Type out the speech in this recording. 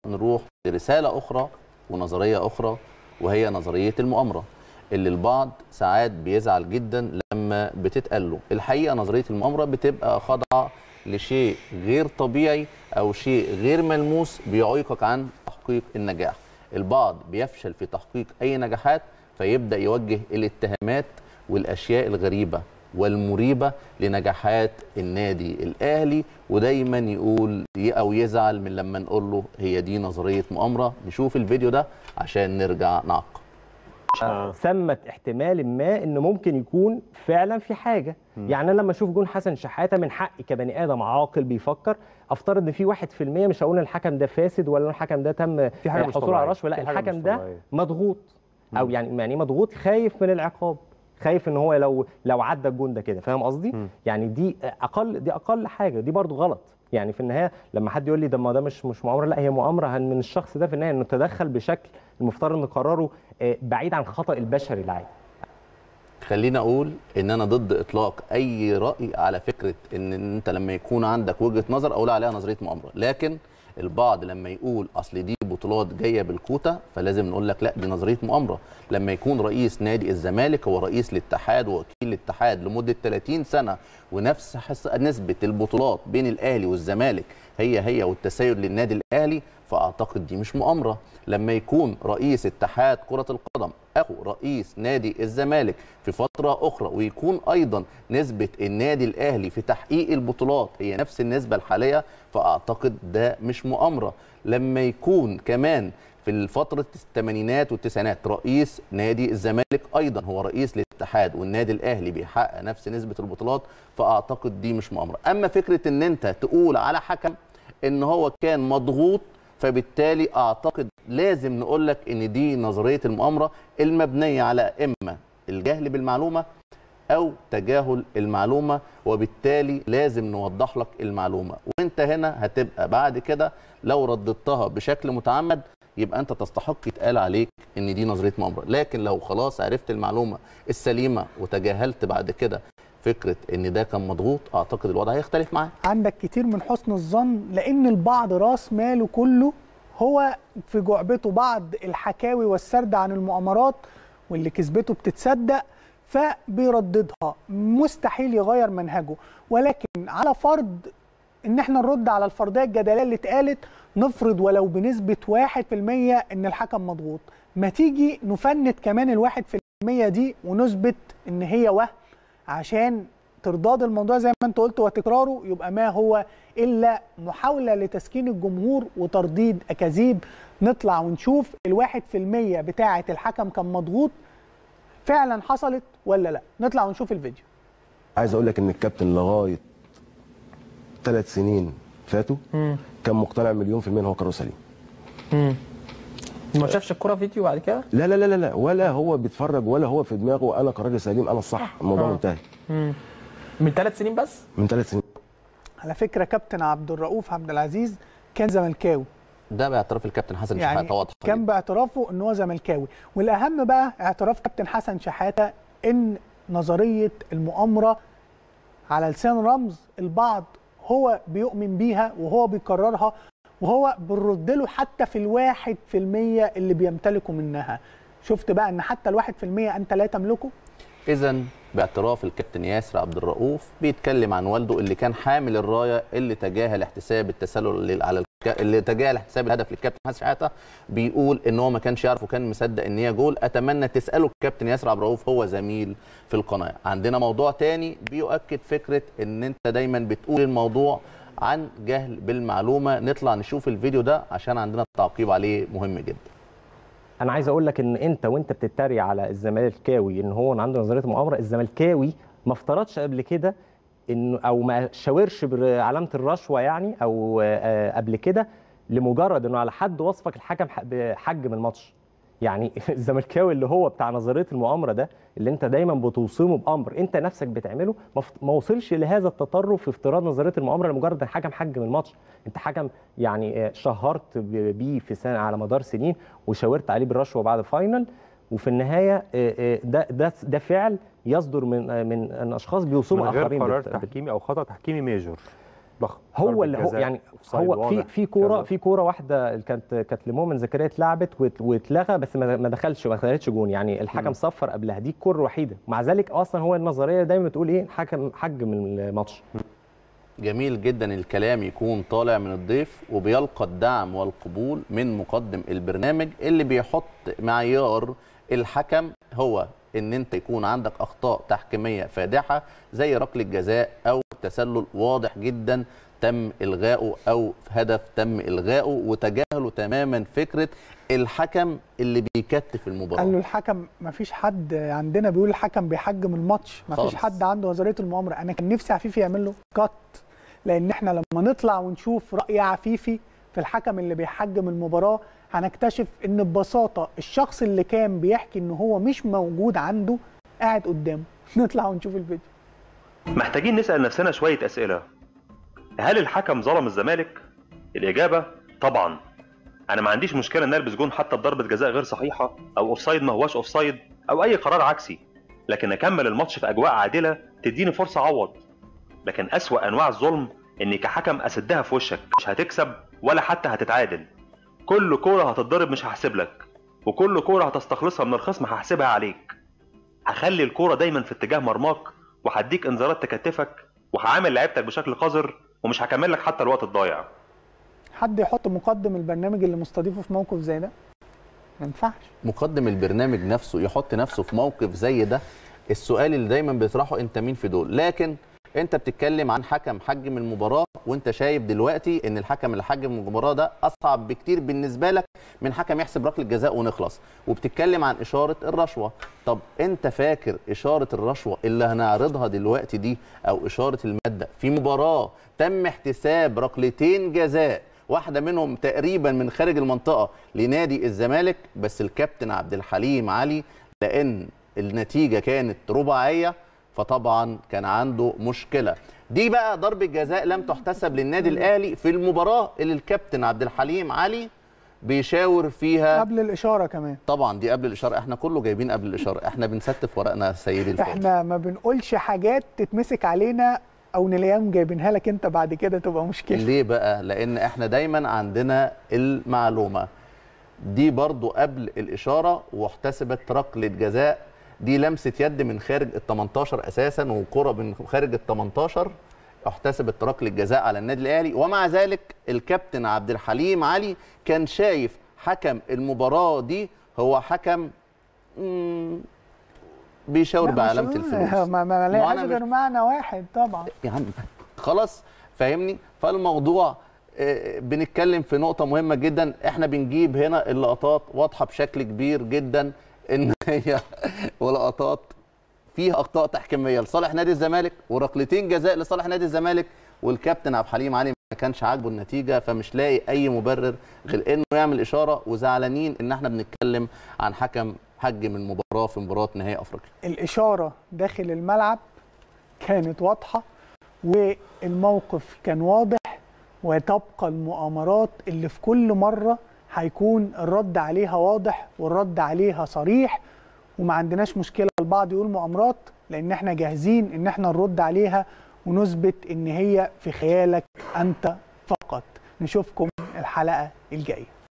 نروح لرساله اخرى ونظريه اخرى وهي نظريه المؤامره اللي البعض ساعات بيزعل جدا لما بتتقال له الحقيقه نظريه المؤامره بتبقى خاضعه لشيء غير طبيعي او شيء غير ملموس بيعيقك عن تحقيق النجاح البعض بيفشل في تحقيق اي نجاحات فيبدا يوجه الاتهامات والاشياء الغريبه والمريبه لنجاحات النادي الاهلي ودايما يقول او يزعل من لما نقول له هي دي نظريه مؤامره نشوف الفيديو ده عشان نرجع نعقب ثمت احتمال ما ان ممكن يكون فعلا في حاجه م. يعني انا لما اشوف جون حسن شحاته من حقي كبني ادم عاقل بيفكر افترض ان في 1% مش هقول الحكم ده فاسد ولا الحكم ده تم في حاجه حصول على رشوه لا الحكم ده مضغوط او يعني يعني مضغوط خايف من العقاب خايف ان هو لو لو عدى الجون ده كده فاهم قصدي يعني دي اقل دي اقل حاجه دي برضو غلط يعني في النهايه لما حد يقول لي ده ما ده مش مش مؤامره لا هي مؤامره من الشخص ده في النهايه انه تدخل بشكل المفترض ان قراره بعيد عن خطا البشري العادي خلينا اقول ان انا ضد اطلاق اي راي على فكره ان انت لما يكون عندك وجهه نظر اقول عليها نظريه مؤامره لكن البعض لما يقول اصل دي بطولات جايه بالكوتا فلازم نقول لك لا دي نظريه مؤامره لما يكون رئيس نادي الزمالك هو رئيس الاتحاد ووكيل الاتحاد لمده 30 سنه ونفس حس... نسبه البطولات بين الاهلي والزمالك هي هي والتسيد للنادي الاهلي فاعتقد دي مش مؤامره لما يكون رئيس اتحاد كره القدم اخو رئيس نادي الزمالك في فتره اخرى ويكون ايضا نسبه النادي الاهلي في تحقيق البطولات هي نفس النسبه الحاليه فاعتقد ده مش مؤامره لما يكون كمان في فترة الثمانينات والتسعينات رئيس نادي الزمالك أيضا هو رئيس الاتحاد والنادي الأهلي بيحقق نفس نسبة البطولات فأعتقد دي مش مؤامرة أما فكرة أن أنت تقول على حكم أن هو كان مضغوط فبالتالي أعتقد لازم نقول لك أن دي نظرية المؤامرة المبنية على إما الجهل بالمعلومة أو تجاهل المعلومة وبالتالي لازم نوضح لك المعلومة وانت هنا هتبقى بعد كده لو رددتها بشكل متعمد يبقى انت تستحق يتقال عليك ان دي نظريه مؤامره لكن لو خلاص عرفت المعلومه السليمه وتجاهلت بعد كده فكره ان ده كان مضغوط اعتقد الوضع هيختلف معاه عندك كتير من حسن الظن لان البعض راس ماله كله هو في جعبته بعض الحكاوي والسرد عن المؤامرات واللي كسبته بتتصدق فبيرددها مستحيل يغير منهجه ولكن على فرض ان احنا نرد على الفرضيه الجدليه اللي اتقالت نفرض ولو بنسبه 1% ان الحكم مضغوط ما تيجي نفند كمان الواحد في المية دي ونثبت ان هي وهم عشان ترضاد الموضوع زي ما انت قلت وتكراره يبقى ما هو الا محاوله لتسكين الجمهور وترديد اكاذيب نطلع ونشوف الواحد في المية بتاعه الحكم كان مضغوط فعلا حصلت ولا لا نطلع ونشوف الفيديو عايز اقول لك ان الكابتن لغايه ثلاث سنين فاتوا مم. كان مقتنع مليون في المية ان هو قرار سليم مم. ما شافش الكرة فيديو بعد كده؟ لا لا لا لا, لا ولا هو بيتفرج ولا هو في دماغه انا قراري سليم انا الصح الموضوع آه. منتهي مم. من ثلاث سنين بس؟ من ثلاث سنين على فكره كابتن عبد الرؤوف عبد العزيز كان زملكاوي ده باعتراف الكابتن حسن يعني شحاته واضحه كان جداً. باعترافه ان هو زملكاوي والاهم بقى اعتراف كابتن حسن شحاته ان نظريه المؤامره على لسان رمز البعض هو بيؤمن بيها وهو بيكررها وهو بنرد له حتى في الواحد في المية اللي بيمتلكوا منها شفت بقى ان حتى الواحد في المية انت لا تملكه اذا باعتراف الكابتن ياسر عبد الرؤوف بيتكلم عن والده اللي كان حامل الرايه اللي تجاهل احتساب التسلل اللي على الك... اللي تجاهل احتساب الهدف للكابتن حسن شحاته بيقول ان هو ما كانش يعرف وكان مصدق ان هي جول اتمنى تساله الكابتن ياسر عبد الرؤوف هو زميل في القناه عندنا موضوع تاني بيؤكد فكره ان انت دايما بتقول الموضوع عن جهل بالمعلومه نطلع نشوف الفيديو ده عشان عندنا تعقيب عليه مهم جدا انا عايز اقول لك ان انت وانت بتتريق على الزمالكاوي ان هو عنده نظريه مؤامره الزملكاوي ما افترضش قبل كده انه او ما شاورش بعلامه الرشوه يعني او آه، قبل كده لمجرد انه على حد وصفك الحكم ح- بحجم الماتش يعني الزملكاوي اللي هو بتاع نظريه المؤامره ده اللي انت دايما بتوصمه بامر انت نفسك بتعمله ما فت- ما وصلش لهذا التطرف في افتراض نظريه المؤامره لمجرد الحكم حجم الماتش انت حكم يعني آه، شهرت ب- بيه في سنه على مدار سنين وشاورت عليه بالرشوه بعد فاينل وفي النهايه آه، آه، ده ده ده فعل يصدر من آه، من من اشخاص بيوصموا من غير اخرين قرار بالت- تحكيمي او خطا تحكيمي ميجور ضخم ضربة هو اللي هو جزاء، يعني أوفسايد هو في واضح، في كوره كذا. في كوره واحده اللي كانت كانت لمؤمن زكريا اتلعبت وات- واتلغى بس ما ما دخلش ما دخلتش جون يعني الحكم صفر قبلها دي الكوره الوحيده مع ذلك اصلا هو النظريه دايما بتقول ايه حكم حجم الماتش جميل جدا الكلام يكون طالع من الضيف وبيلقى الدعم والقبول من مقدم البرنامج اللي بيحط معيار الحكم هو ان انت يكون عندك اخطاء تحكيميه فادحه زي ركله جزاء او تسلل واضح جدا تم الغائه او هدف تم الغائه وتجاهلوا تماما فكره الحكم اللي بيكتف المباراه قال له الحكم ما فيش حد عندنا بيقول الحكم بيحجم الماتش ما فيش خالص. حد عنده نظريه المؤامره انا كان نفسي عفيفي يعمل له كات لان احنا لما نطلع ونشوف راي عفيفي في الحكم اللي بيحجم المباراه هنكتشف ان ببساطه الشخص اللي كان بيحكي ان هو مش موجود عنده قاعد قدامه نطلع ونشوف الفيديو محتاجين نسأل نفسنا شوية أسئلة هل الحكم ظلم الزمالك؟ الإجابة طبعا أنا ما عنديش مشكلة إن ألبس جون حتى بضربة جزاء غير صحيحة أو أوفسايد ما هواش أوفسايد أو أي قرار عكسي لكن أكمل الماتش في أجواء عادلة تديني فرصة أعوض لكن أسوأ أنواع الظلم إني كحكم أسدها في وشك مش هتكسب ولا حتى هتتعادل كل كورة هتتضرب مش هحسب لك وكل كورة هتستخلصها من الخصم هحسبها عليك هخلي الكورة دايما في اتجاه مرماك وهديك انذارات تكتفك وهعامل لعيبتك بشكل قذر ومش هكمل لك حتى الوقت الضايع حد يحط مقدم البرنامج اللي مستضيفه في موقف زي ده ما ينفعش مقدم البرنامج نفسه يحط نفسه في موقف زي ده السؤال اللي دايما بيطرحه انت مين في دول لكن انت بتتكلم عن حكم حجم المباراه وانت شايف دلوقتي ان الحكم اللي حجم المباراه ده اصعب بكتير بالنسبه لك من حكم يحسب ركله جزاء ونخلص وبتتكلم عن اشاره الرشوه طب انت فاكر اشاره الرشوه اللي هنعرضها دلوقتي دي او اشاره الماده في مباراه تم احتساب ركلتين جزاء واحده منهم تقريبا من خارج المنطقه لنادي الزمالك بس الكابتن عبد الحليم علي لان النتيجه كانت رباعيه فطبعا كان عنده مشكله دي بقى ضربه جزاء لم تحتسب للنادي الاهلي في المباراه اللي الكابتن عبد الحليم علي بيشاور فيها قبل الاشاره كمان طبعا دي قبل الاشاره احنا كله جايبين قبل الاشاره احنا بنستف ورقنا يا سيدي الفاضل احنا ما بنقولش حاجات تتمسك علينا او نلاقيهم جايبينها لك انت بعد كده تبقى مشكله ليه بقى لان احنا دايما عندنا المعلومه دي برضو قبل الاشاره واحتسبت ركله جزاء دي لمسه يد من خارج ال 18 اساسا وكره من خارج ال 18 احتسبت ركله جزاء على النادي الاهلي ومع ذلك الكابتن عبد الحليم علي كان شايف حكم المباراه دي هو حكم مم، بيشاور لا، مش- بعلامه الفلوس ما ما ما لهاش أنا مش- غير معنى واحد طبعا يا عم خلاص فاهمني فالموضوع آه، بنتكلم في نقطة مهمة جدا احنا بنجيب هنا اللقطات واضحة بشكل كبير جدا ان هي ولقطات فيها اخطاء تحكيمية لصالح نادي الزمالك وركلتين جزاء لصالح نادي الزمالك والكابتن عبد الحليم علي ما كانش عاجبه النتيجة فمش لاقي اي مبرر غير انه يعمل اشارة وزعلانين ان احنا بنتكلم عن حكم حجم المباراة في مباراة نهائي افريقيا الاشاره داخل الملعب كانت واضحه والموقف كان واضح وتبقى المؤامرات اللي في كل مره هيكون الرد عليها واضح والرد عليها صريح وما عندناش مشكله البعض يقول مؤامرات لان احنا جاهزين ان احنا نرد عليها ونثبت ان هي في خيالك انت فقط نشوفكم الحلقه الجايه